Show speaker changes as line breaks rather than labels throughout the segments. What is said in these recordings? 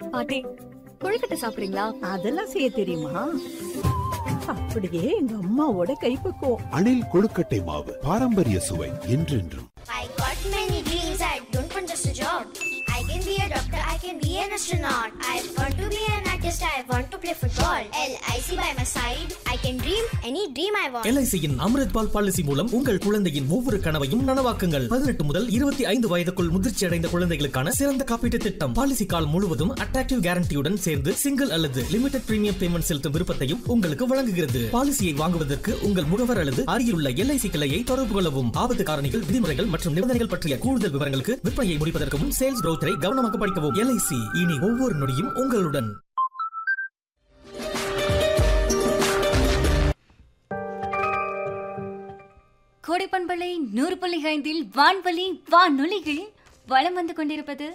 பாட்டி கொழுக்கட்டை சாப்பிடுறீங்களா
அதெல்லாம் செய்ய தெரியுமா அப்படியே எங்க அம்மாவோட கைப்பக்குவம்
அணில் கொழுக்கட்டை மாவு பாரம்பரிய சுவை என்றென்றும்
I got many dreams. I don't want just a job. I can be a doctor. I can be an astronaut. I want to be an artist. I want to play football. LIC by my side. I can dream any dream I want.
எல்ஐசியின் Amrit Bal policy மூலம் உங்கள் குழந்தையின் ஒவ்வொரு கனவையும் நனவாக்குங்கள் பதினெட்டு முதல் இருபத்தி ஐந்து வயதுக்குள் முதிர்ச்சி அடைந்த குழந்தைகளுக்கான சிறந்த காப்பீட்டு திட்டம் பாலிசி கால் முழுவதும் அட்ராக்டிவ் கேரண்டியுடன் சேர்ந்து சிங்கிள் அல்லது லிமிடெட் பிரீமியம் பேமெண்ட் செலுத்தும் விருப்பத்தையும் உங்களுக்கு வழங்குகிறது பாலிசியை வாங்குவதற்கு உங்கள் முகவர் அல்லது அருகிலுள்ள எல்ஐசி கிளையை தொடர்பு கொள்ளவும் ஆபத்து காரணிகள் விதிமுறைகள் மற்றும் நிபந்தனைகள் பற்றிய கூடுதல் விவரங்களுக்கு விற்பனையை முடிப்பதற்கு முன் சேல்ஸ் ப்ரௌச்சரை கவனமாக படிக்கவும் எல்ஐசி இனி ஒவ்வொரு நொடியும் உங்களுடன்
கோடைப்பண்பலை நூறு புள்ளி ஐந்தில் வான்வழி வானொலிகள் வலம் வந்து கொண்டிருப்பது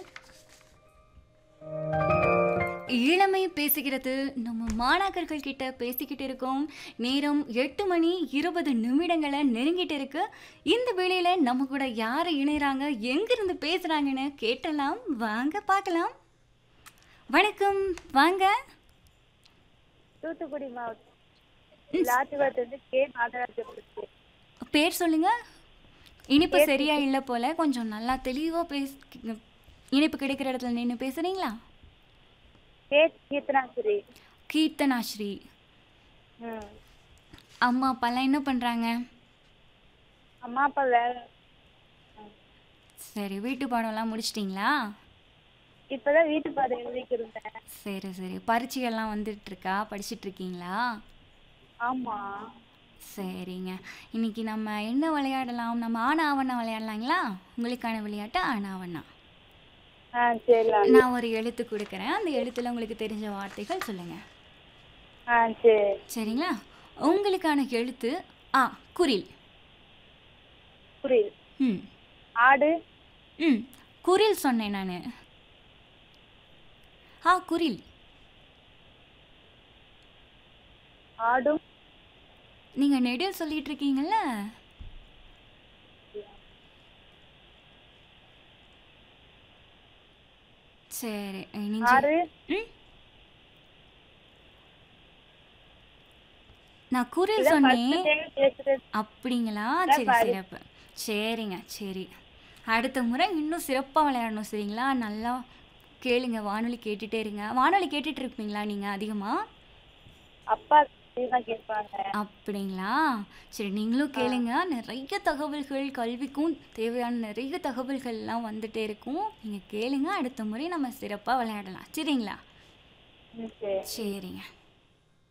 இளமை பேசுகிறது நம்ம மாணாக்கர்கள் கிட்ட பேசிக்கிட்டு இருக்கோம் நேரம் எட்டு மணி இருபது நிமிடங்களை நெருங்கிட்டு இருக்கு இந்த வேளையில நம்ம கூட யார் இணையறாங்க எங்கிருந்து பேசுறாங்கன்னு கேட்டலாம் வாங்க பார்க்கலாம் வணக்கம் வாங்க
தூத்துக்குடி மாவட்டம் லாத்திவாத்து கே நாகராஜபுரத்து
பேர் சொல்லுங்க இனிப்பு சரியா இல்லை போல கொஞ்சம் நல்லா தெளிவாக பேச இனிப்பு கிடைக்கிற இடத்துல நின்று பேசுறீங்களா
கே கீர்த்தனாசிரி
கீர்த்தனாஸ்ரீ
ம்
அம்மா அப்பாலாம் என்ன பண்ணுறாங்க
அம்மா அப்பா வேலை
சரி வீட்டு பாடம்லாம் முடிச்சிட்டிங்களா
இப்பதான் வீட்டு பாதை எழுதிக்கு இருந்தேன்
சரி சரி பரீட்சையெல்லாம் வந்துட்டு இருக்கா படிச்சிட்டு இருக்கீங்களா
ஆமா
சரிங்க இன்னைக்கு நம்ம என்ன விளையாடலாம் நம்ம ஆனா ஆவண்ணா விளையாடலாங்களா உங்களுக்கான விளையாட்டு ஆனா ஆவண்ணா
ஆ சரி
நான் ஒரு எழுத்து கொடுக்குறேன் அந்த எழுத்துல உங்களுக்கு தெரிஞ்ச வார்த்தைகள் சொல்லுங்க
ஆ சரி
சரிங்களா உங்களுக்கான எழுத்து ஆ குரில்
புரியுது
ம்
ஆடு
ம் குரில் சொன்னேன் நான் ஆ குரில்
ஆடும்
நீங்கள் நெடில் சொல்லிட்டு இருக்கீங்கல்ல சரி நீங்க
ஆறு
ம் நான் குரில்
இதான்
சொன்னேன்
first time பேசுறது
அப்படிங்களா
அதான்
சரி
பாரு.
சிறப்பு சரிங்க சரி அடுத்த முறை இன்னும் சிறப்பாக விளையாடணும் சரிங்களா நல்லா கேளுங்க வானொலி கேட்டுட்டே இருங்க வானொலி கேட்டுட்டு இருப்பீங்களா நீங்கள் அதிகமாக
அப்பா தான் கேட்பாங்க
அப்படிங்களா சரி நீங்களும் கேளுங்க நிறைய தகவல்கள் கல்விக்கும் தேவையான நிறைய தகவல்கள்லாம் வந்துட்டே இருக்கும் நீங்கள் கேளுங்க அடுத்த முறை நம்ம சிறப்பாக விளையாடலாம் சரிங்களா
ம் சரி
சரிங்க